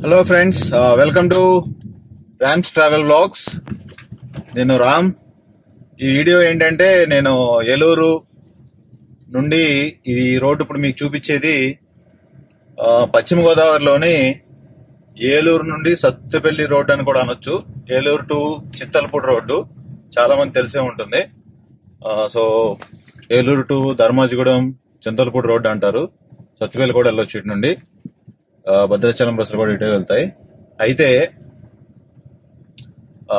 Hello friends welcome to Ram's travel blogs నేను రామ్ ఈ video ఏంటంటే నేను ఏలూరు నుండి ఈ రోడ్డు ఇప్పుడు మీకు చూపించేది ఆ, పశ్చిమ గోదావరిలోని ఏలూరు నుండి సత్తుపల్లి రోడ్డు అని కూడా అనొచ్చు ఏలూరు టు చిత్తలపూడి రోడ్డు చాలా మంది తెలిసే ఉంటుంది ఆ, so Eluru to Dharmajigudem Chintalapudi road అంటారు సత్తుపల్లి కూడా వెళ్ళొచ్చు ఇటు నుండి ఆ, భద్రాచలం బస్సులు కూడా ఇటే వెళ్తాయి అయితే ఆ,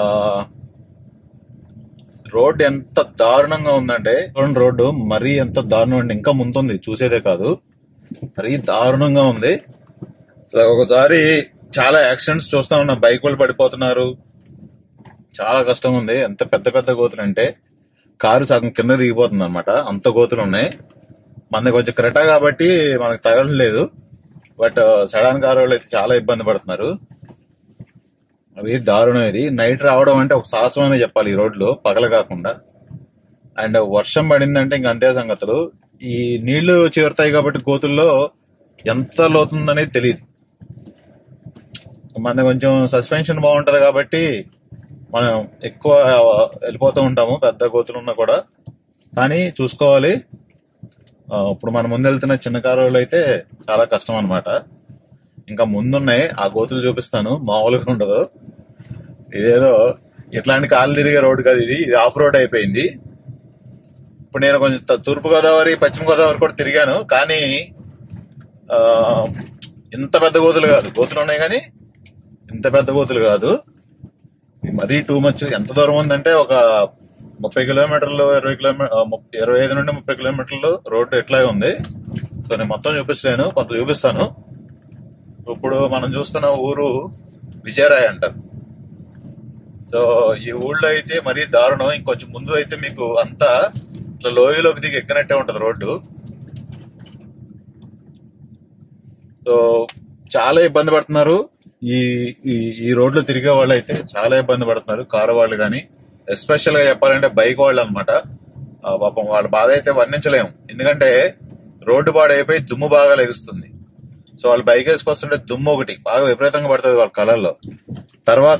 రోడ్ ఎంత దారుణంగా ఉందంటే చూడండి రోడ్డు మరీ ఎంత దారుణం అండి ఇంకా ముందుంది చూసేదే కాదు మరీ దారుణంగా ఉంది సో ఒకసారి చాలా యాక్సిడెంట్స్ చూస్తా ఉన్నా బైక్ వాళ్ళు పడిపోతున్నారు చాలా కష్టం ఉంది ఎంత పెద్ద పెద్ద గోతులు అంటే కారు సగం కింద దిగిపోతుంది అనమాట అంత గోతులు ఉన్నాయి మన కొంచెం క్రెటా కాబట్టి మనకు తగలలేదు బట్ సడన్ కార్ వాళ్ళు అయితే చాలా ఇబ్బంది పడుతున్నారు అది దారుణం ఇది నైట్ రావడం అంటే ఒక సాహసం అనే చెప్పాలి ఈ రోడ్లో పగల కాకుండా అండ్ వర్షం పడిందంటే ఇంక అంతే సంగతులు ఈ నీళ్లు చేరుతాయి కాబట్టి గోతుల్లో ఎంత లోతుందనేది తెలియదు మన కొంచెం సస్పెన్షన్ బాగుంటది కాబట్టి మనం ఎక్కువ వెళ్ళిపోతూ ఉంటాము పెద్ద గోతులు ఉన్నా కూడా కానీ చూసుకోవాలి ఆ, ఇప్పుడు మన ముందు వెళ్తున్న చిన్న కారు వాళ్ళు అయితే చాలా కష్టం అన్నమాట ఇంకా ముందున్నాయి ఆ గోతులు చూపిస్తాను మామూలుగా ఉండదు ఇదేదో ఇట్లాంటి కాళ్ళు తిరిగే రోడ్డు కాదు ఇది ఇది ఆఫ్ రోడ్ అయిపోయింది ఇప్పుడు నేను కొంచెం త- తూర్పు గోదావరి పశ్చిమ గోదావరి కూడా తిరిగాను కానీ ఆ, ఇంత పెద్ద గోతులు కాదు గోతులు ఉన్నాయి కానీ ఇంత పెద్ద గోతులు కాదు ఇది మరీ టూ మచ్ ఎంత దూరం ఉందంటే ఒక ముప్పై కిలోమీటర్లు ఇరవై కిలోమీటర్ ఇరవై ఐదు నుండి ముప్పై కిలోమీటర్లు రోడ్డు ఎట్లాగే ఉంది సో నేను మొత్తం చూపించలేను కొంత చూపిస్తాను ఇప్పుడు మనం చూస్తున్న ఊరు విజయరాయ్ అంటారు సో ఈ ఊళ్ళో అయితే మరీ దారుణం ఇంకొంచెం ముందు అయితే మీకు అంతా ఇట్లా లోయలోకి దిగి ఎక్కినట్టే ఉంటది రోడ్డు సో చాలా ఇబ్బంది పడుతున్నారు ఈ ఈ ఈ రోడ్లు తిరిగే వాళ్ళు అయితే చాలా ఇబ్బంది పడుతున్నారు కారు వాళ్ళు కానీ ఎస్పెషల్ గా చెప్పాలంటే బైక్ వాళ్ళు అనమాట పాపం వాళ్ళ బాధ అయితే వర్ణించలేము ఎందుకంటే రోడ్డు పాడైపోయి దుమ్ము బాగా లెగుస్తుంది సో వాళ్ళు బైక్ వేసుకొస్తుంటే దుమ్ము ఒకటి బాగా విపరీతంగా పడుతుంది వాళ్ళ కళల్లో తర్వాత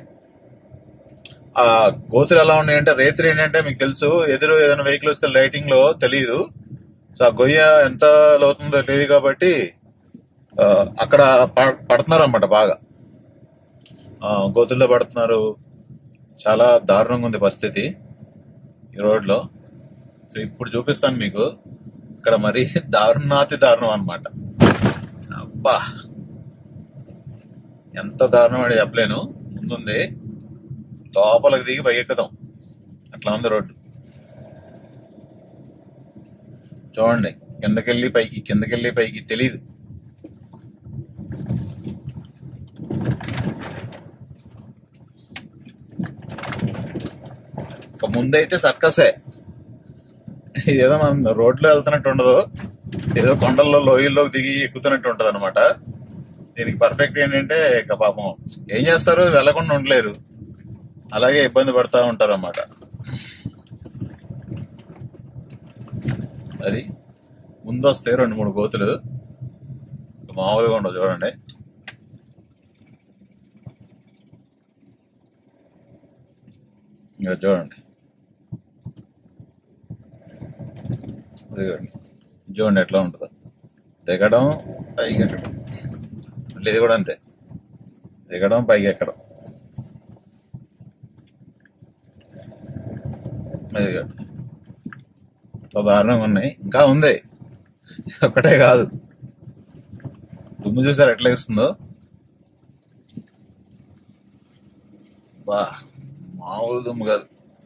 ఆ గోతులు ఎలా ఉన్నాయంటే రేత్రి ఏంటంటే మీకు తెలుసు ఎదురు ఏదైనా వెహికల్ వస్తే లైటింగ్ లో తెలియదు సో ఆ గొయ్య ఎంత లోతుందో తెలియదు కాబట్టి ఆ, అక్కడ పడుతున్నారు అన్నమాట బాగా ఆ, గోతుల్లో పడుతున్నారు చాలా దారుణంగా ఉంది పరిస్థితి ఈ రోడ్ లో సో ఇప్పుడు చూపిస్తాను మీకు ఇక్కడ మరి దారుణాతి దారుణం అన్నమాట అబ్బా ఎంత దారుణం అని చెప్పలేను ముందుంది లోపలికి దిగి పైకెక్కుదాం అట్లా ఉంది రోడ్డు చూడండి కిందకెళ్ళి పైకి కిందకెళ్ళి పైకి తెలీదు ఇక ముందైతే సర్కసే ఏదో మనం రోడ్లో వెళ్తున్నట్టు ఉండదు ఏదో కొండల్లో లోయల్లోకి దిగి ఎక్కుతున్నట్టు ఉంటది అనమాట దీనికి పర్ఫెక్ట్ ఏంటంటే ఇక పాపం ఏం చేస్తారు వెళ్లకుండా ఉండలేరు అలాగే ఇబ్బంది పడతా ఉంటారు అన్నమాట అది ముందు వస్తే రెండు మూడు గోతులు ఇక మామూలుగా ఉండవు చూడండి ఇంకా చూడండి ఇదిగోండి చూడండి ఎట్లా ఉంటుందో దిగడం పైకి ఎక్కడం మళ్ళీ ఇది కూడా అంతే దిగడం పైకి ఎక్కడం ఇదిగోండి సో దారుణంగా ఉన్నాయి ఇంకా ఉంది ఇది ఒక్కటే కాదు దుమ్ము చూసారు ఎట్లా ఇస్తుందో బా మామూలు దుమ్ము కాదు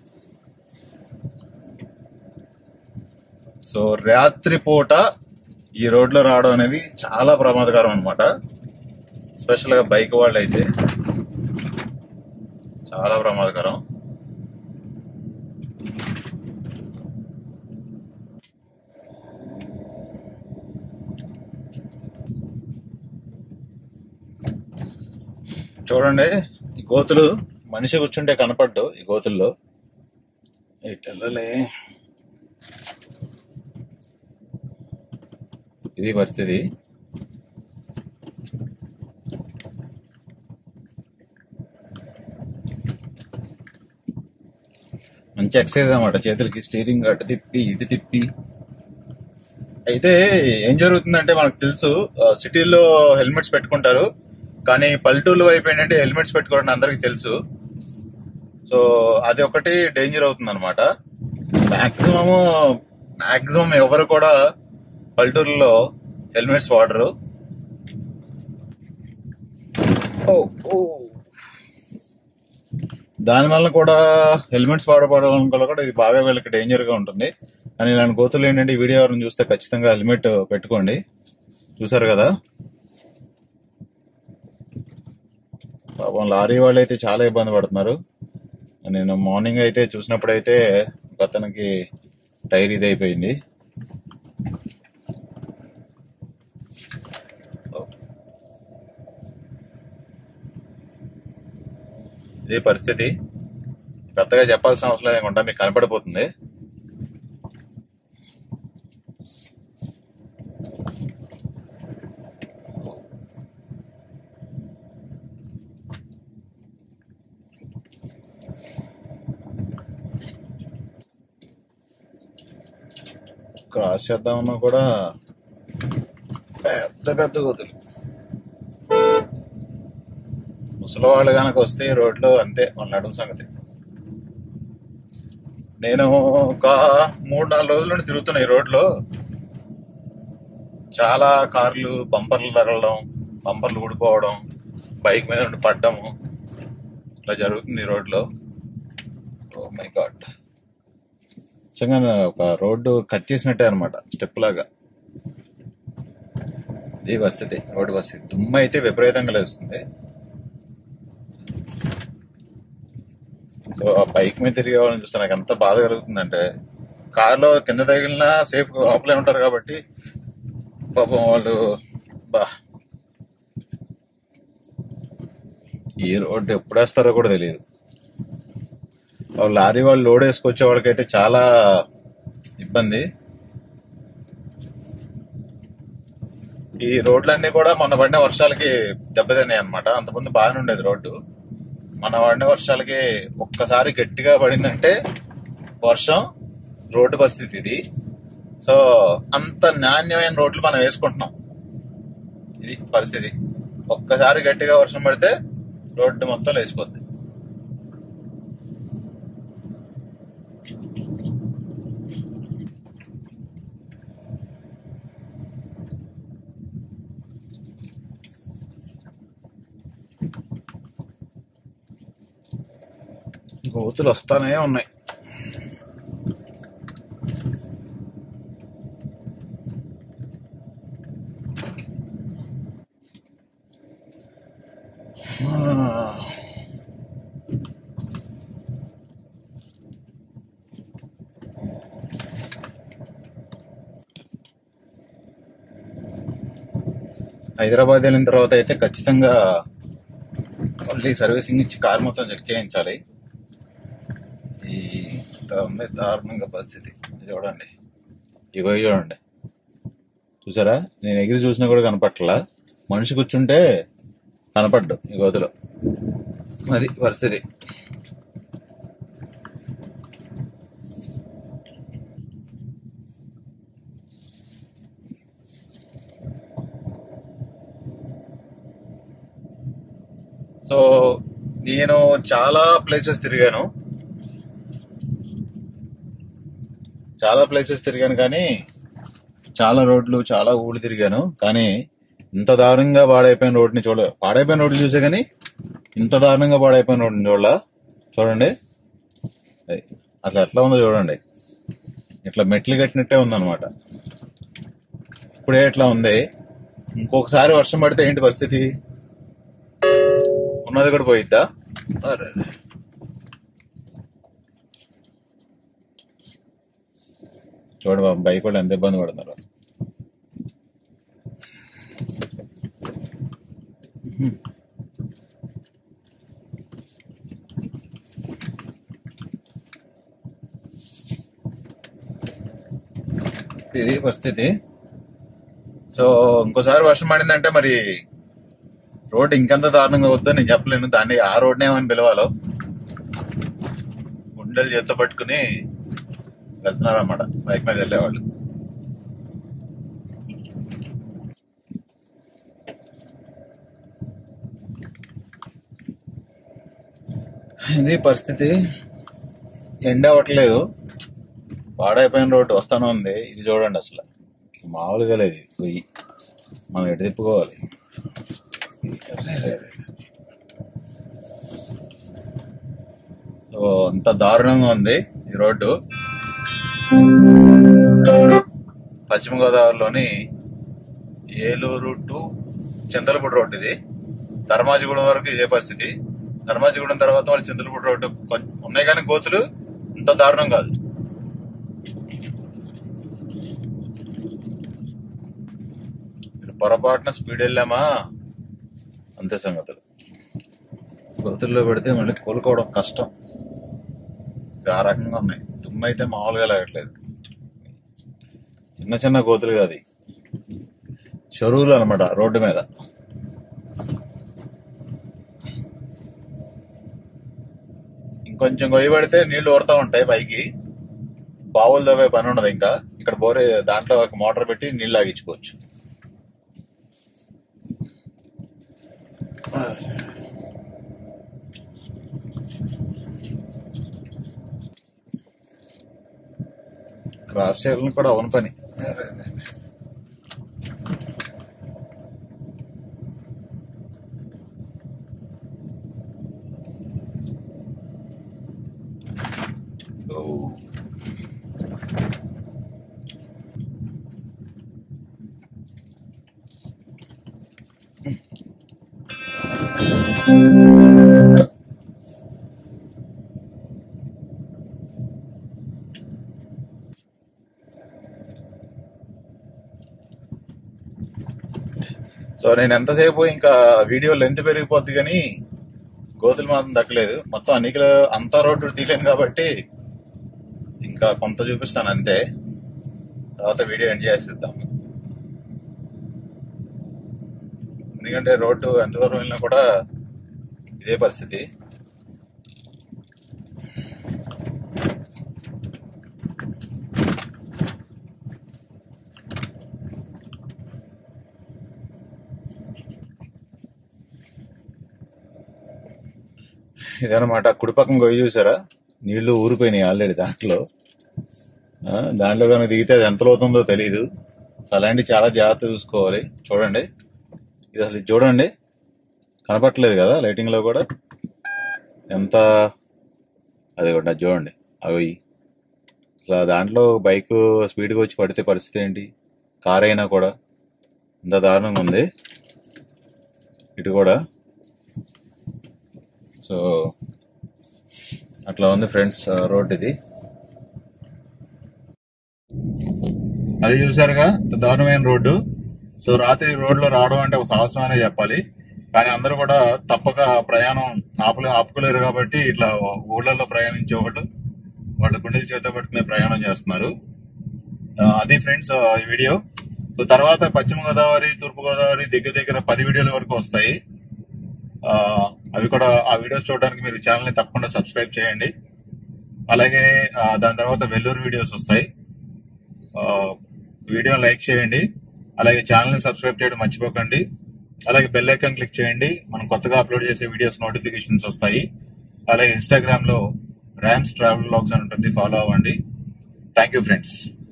సో రాత్రి పూట ఈ రోడ్లో రావడం అనేది చాలా ప్రమాదకరం అనమాట స్పెషల్ గా బైక్ వాళ్ళు అయితే చాలా ప్రమాదకరం చూడండి ఈ గోతులు మనిషి కూర్చుంటే కనపడ్డు ఈ గోతుల్లో ఇటెళ్ళలే ఇది పరిస్థితి మంచి ఎక్సర్సైజ్ అనమాట చేతులకి స్టీరింగ్ అటు తిప్పి ఇటు తిప్పి అయితే ఏం జరుగుతుందంటే మనకు తెలుసు ఆ, సిటీల్లో హెల్మెట్స్ పెట్టుకుంటారు కానీ పల్లెటూరు వైపు ఏంటంటే హెల్మెట్స్ పెట్టుకోవడం అందరికీ తెలుసు సో అది ఒకటి డేంజర్ అవుతుంది అనమాట మాక్సిమం మాక్సిమం ఎవరు కూడా పల్లెటూరులో హెల్మెట్స్ వాడరు ఓ ఓ దానివల్ల కూడా హెల్మెట్స్ వాడపడడం వల్ల కూడా ఇది బాగా వీళ్ళకి డేంజర్ గా ఉంటుంది కానీ ఇలాంటి గోతులు ఏంటంటే ఈ వీడియో ఎవరిని చూస్తే ఖచ్చితంగా హెల్మెట్ పెట్టుకోండి చూసారు కదా పాపం లారీ వాళ్ళు అయితే చాలా ఇబ్బంది పడుతున్నారు నేను మార్నింగ్ అయితే చూసినప్పుడైతే ఒక అతనికి టైర్ ఇది అయిపోయింది ఇదే పరిస్థితి పెద్దగా చెప్పాల్సిన అవసరం లేకుండా మీకు కనపడిపోతుంది క్రాస్ చేద్దామన్నా కూడా పెద్ద పెద్ద గోతులు ముసలి వాళ్ళు కనుక వస్తే రోడ్లో అంతే వాళ్ళ నడుము సంగతి నేను ఒక మూడు నాలుగు రోజుల నుండి తిరుగుతున్నా ఈ రోడ్లో చాలా కార్లు బంపర్లు తగలడం బంపర్లు ఊడిపోవడం బైక్ మీద నుండి పడ్డము ఇట్లా జరుగుతుంది ఈ రోడ్లో ఓ మై గాడ్ నిజంగా ఒక రోడ్డు కట్ చేసినట్టే అనమాట స్టెప్ లాగా ఇది పరిస్థితి రోడ్డు పరిస్థితి దుమ్ము అయితే విపరీతంగా లేస్తుంది సో ఆ బైక్ మీద తిరిగే వాళ్ళని చూస్తే నాకు ఎంత బాధ కలుగుతుందంటే కార్లో కింద తగిలినా సేఫ్ లోపలే ఉంటారు కాబట్టి పాపం వాళ్ళు బా ఈ రోడ్డు ఎప్పుడు వేస్తారో కూడా తెలియదు ఆ లారీ వాళ్ళు లోడ్ వేసుకొచ్చే వాళ్ళకైతే చాలా ఇబ్బంది ఈ రోడ్లన్నీ కూడా మొన్న పడిన వర్షాలకి దెబ్బతిన్నాయి అనమాట అంతకుముందు బాగానే ఉండేది రోడ్డు మన పడిన వర్షాలకి ఒక్కసారి గట్టిగా పడిందంటే వర్షం రోడ్డు పరిస్థితి ఇది సో అంత నాణ్యమైన రోడ్లు మనం వేసుకుంటున్నాం ఇది పరిస్థితి ఒక్కసారి గట్టిగా వర్షం పడితే రోడ్డు మొత్తం లేచిపోద్ది గోతులు వస్తానే ఉన్నాయి ఆ. హైదరాబాద్ వెళ్ళిన తర్వాత అయితే ఖచ్చితంగా మళ్ళీ సర్వీసింగ్ ఇచ్చి కార్ మొత్తం చెక్ చేయించాలి ఈ ఇంత ఉంది దారుణంగా పరిస్థితి ఇది చూడండి ఇగో ఇవి చూడండి చూసారా నేను ఎగిరి చూసినా కూడా కనపట్లా మనిషి కూర్చుంటే కనపడ్డు ఈ గోతులో అది పరిస్థితి సో నేను చాలా ప్లేసెస్ తిరిగాను చాలా ప్లేసెస్ తిరిగాను కానీ చాలా రోడ్లు చాలా ఊళ్ళు తిరిగాను కానీ ఇంత దారుణంగా పాడైపోయిన రోడ్ని చూడ పాడైపోయిన రోడ్లు చూసే కానీ ఇంత దారుణంగా పాడైపోయిన రోడ్ని చూడ చూడండి అది అసలు ఎట్లా ఉందో చూడండి ఇట్లా మెట్లు కట్టినట్టే ఉందన్నమాట ఇప్పుడే ఎట్లా ఉంది ఇంకొకసారి వర్షం పడితే ఏంటి పరిస్థితి ఉన్నది కూడా పోయిద్దా అరే చూడు బాబు బైక్ వాళ్ళు ఎంత ఇబ్బంది పడుతున్నారు ఇది పరిస్థితి సో ఇంకోసారి వర్షం పడిందంటే మరి రోడ్ ఇంకెంత దారుణంగా వద్దో నేను చెప్పలేను దాన్ని ఆ రోడ్నే ఏమని పిలవాలో గుండెలు చేత్తో పట్టుకుని వెళ్తున్నారన్నమాట బైక్ మీద వెళ్ళేవాళ్ళు ఇది పరిస్థితి ఎండ అవ్వట్లేదు పాడైపోయిన రోడ్డు వస్తానే ఉంది ఇది చూడండి అసలు మామూలుగా లేదు ఇది పొయ్యి మనం ఎటు తిప్పుకోవాలి అరే రే రే. సో అంత దారుణంగా ఉంది ఈ రోడ్డు పశ్చిమ గోదావరిలోని ఏలూరు టు చింతలపూడి రోడ్డు ఇది ధర్మాజిగూడెం వరకు ఇదే పరిస్థితి ధర్మాజిగూడెం తర్వాత వాళ్ళు చింతలపూడి రోడ్డు కొంచెం ఉన్నాయి కానీ గోతులు ఇంత దారుణం కాదు మీరు పొరపాటున స్పీడ్ వెళ్ళామా అంతే సంగతులు గోతుల్లో పెడితే మళ్ళీ కోలుకోవడం కష్టం ఇక ఆ రకంగా ఉన్నాయి దుమ్ము అయితే మామూలుగా లాగట్లేదు చిన్న చిన్న గోతులు కాదు ఇవి. చెరువులు అనమాట రోడ్డు మీద ఇంకొంచెం గొయ్యి పడితే నీళ్లు ఊరుతా ఉంటాయి పైకి బావులు తవ్వే పని ఉండదు ఇంకా ఇక్కడ బోరే దాంట్లో ఒక మోటార్ పెట్టి నీళ్ళు లాగించుకోవచ్చు క్రాస్ చేయడం కూడా అవని పని ఓ. సో నేను ఎంతసేపు ఇంకా వీడియో లెంత్ పెరిగిపోద్ది కానీ గోతులు మాత్రం దక్కలేదు మొత్తం అన్ని కిలో అంతా రోడ్డు తీయలేను కాబట్టి ఇంకా కొంత చూపిస్తాను అంతే తర్వాత వీడియో ఎండ్ చేసేద్దాం ఎందుకంటే రోడ్డు ఎంత దూరం వెళ్ళినా కూడా ఇదే పరిస్థితి ఇదనమాట కుడిపక్కన గొయ్యి చూసారా నీళ్లు ఊరిపోయినాయి ఆల్రెడీ దాంట్లో ఆ, దాంట్లో కనుక దిగితే అది ఎంత లోతుందో తెలియదు అలాంటి చాలా జాగ్రత్త చూసుకోవాలి చూడండి ఇది అసలు ఇది చూడండి కనపట్లేదు కదా లైటింగ్ లో కూడా ఎంత అది కూడా అది చూడండి అవి అసలు దాంట్లో బైక్ స్పీడ్గా వచ్చి పడితే పరిస్థితి ఏంటి కార్ అయినా కూడా ఇంత దారుణంగా ఉంది ఇటు కూడా సో అట్లా ఉంది ఫ్రెండ్స్ రోడ్ ఇది అది చూసారుగా ఇంత దారుణమైన రోడ్డు సో రాత్రి రోడ్లో రావడం అంటే ఒక సాహసం అనే చెప్పాలి కానీ అందరూ కూడా తప్పక ప్రయాణం ఆపులే ఆపుకోలేరు కాబట్టి ఇట్లా ఊళ్ళల్లో ప్రయాణించే వాళ్ళు వాళ్ళ గుండెలు చేత పట్టుకునే ప్రయాణం చేస్తున్నారు ఆ, అది ఫ్రెండ్స్ ఈ వీడియో సో తర్వాత పశ్చిమ గోదావరి తూర్పు గోదావరి దగ్గర దగ్గర పది వీడియోల వరకు వస్తాయి ఆ, అవి కూడా ఆ వీడియోస్ చూడడానికి మీరు ఛానల్ ని తప్పకుండా సబ్స్క్రైబ్ చేయండి అలాగే ఆ, దాని తర్వాత వెల్లూరు వీడియోస్ వస్తాయి వీడియో లైక్ చేయండి అలాగే ఛానల్ ని సబ్స్క్రైబ్ చేయడం మర్చిపోకండి అలాగే బెల్ ఐకాన్ క్లిక్ చేయండి మనం కొత్తగా అప్లోడ్ చేసే వీడియోస్ నోటిఫికేషన్స్ వస్తాయి అలాగే ఇన్స్టాగ్రామ్ లో ర్యామ్స్ ట్రావెల్ బ్లాగ్స్ అని ఉంటుంది ఫాలో అవ్వండి థ్యాంక్ యూ ఫ్రెండ్స్